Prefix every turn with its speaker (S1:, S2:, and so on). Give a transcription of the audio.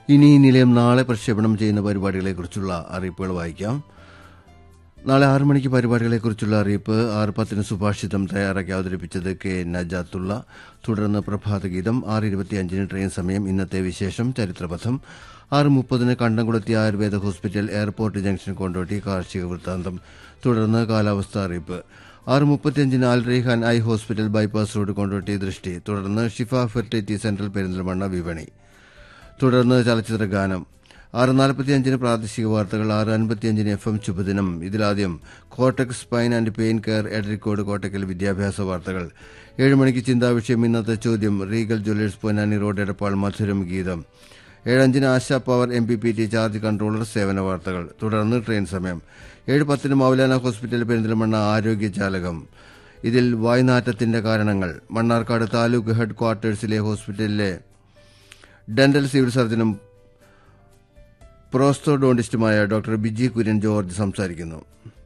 S1: ഇനി ഈ നിലയം നാളെ പ്രക്ഷേപണം ചെയ്യുന്ന പരിപാടികളെക്കുറിച്ചുള്ള അറിയിപ്പുകൾ വായിക്കാം നാളെ ആറു മണിക്ക് പരിപാടികളെക്കുറിച്ചുള്ള അറിയിപ്പ് ആറ് പത്തിന് സുഭാഷിതം തയ്യാറാക്കി അവതരിപ്പിച്ചത് കെ നജാത്തുള്ള തുടർന്ന് പ്രഭാതഗീതം ആറ് ഇരുപത്തിയഞ്ചിന് ട്രെയിൻ സമയം ഇന്നത്തെ വിശേഷം ചരിത്രപഥം ആറ് മുപ്പതിന് Kandamkulathi Ayurveda hospital airport junction Kondotty കാർഷിക വൃത്താന്തം തുടർന്ന് കാലാവസ്ഥ അറിയിപ്പ് ആറ് മുപ്പത്തിയഞ്ചിന് Al Rehan eye hospital bypass road Kondotty ദൃഷ്ടി തുടർന്ന് ഷിഫ ഫെർട്ടിലിറ്റി സെന്റർ പെരിന്തൽമണ്ണ വിപണി തുടർന്ന് ചലച്ചിത്ര ഗാനം ആറ് നാൽപ്പത്തിയഞ്ചിന് പ്രാദേശിക വാർത്തകൾ ആറ് അൻപത്തിയഞ്ചിന് എഫ് എം ശുഭദിനം ഇതിലാദ്യം Kottak spine and pain care Edarikode Kottakkal വിദ്യാഭ്യാസ വാർത്തകൾ ഏഴ് മണിക്ക് ചിന്താവിഷയം ഇന്നത്തെ ചോദ്യം Regal jewellers Ponnani road Edappal മധുരം ഗീതം ഏഴഞ്ചിന് Asha power M P P T charge controller സേവന വാർത്തകൾ തുടർന്ന് ട്രെയിൻ സമയം ഏഴ് പത്തിന് മൗലാന ഹോസ്പിറ്റൽ പെരിന്തൽമണ്ണ ആരോഗ്യജാലകം ഇതിൽ വായ്നാറ്റത്തിന്റെ കാരണങ്ങൾ മണ്ണാർക്കാട് താലൂക്ക് ഹെഡ് ക്വാർട്ടേഴ്സിലെ ഹോസ്പിറ്റലിലെ ഡെന്റൽ സിവിൽ സർജനും പ്രോസ്റ്റോഡോണ്ടിസ്റ്റുമായ ഡോക്ടർ ബിജി കുര്യൻ ജോർജ് സംസാരിക്കുന്നു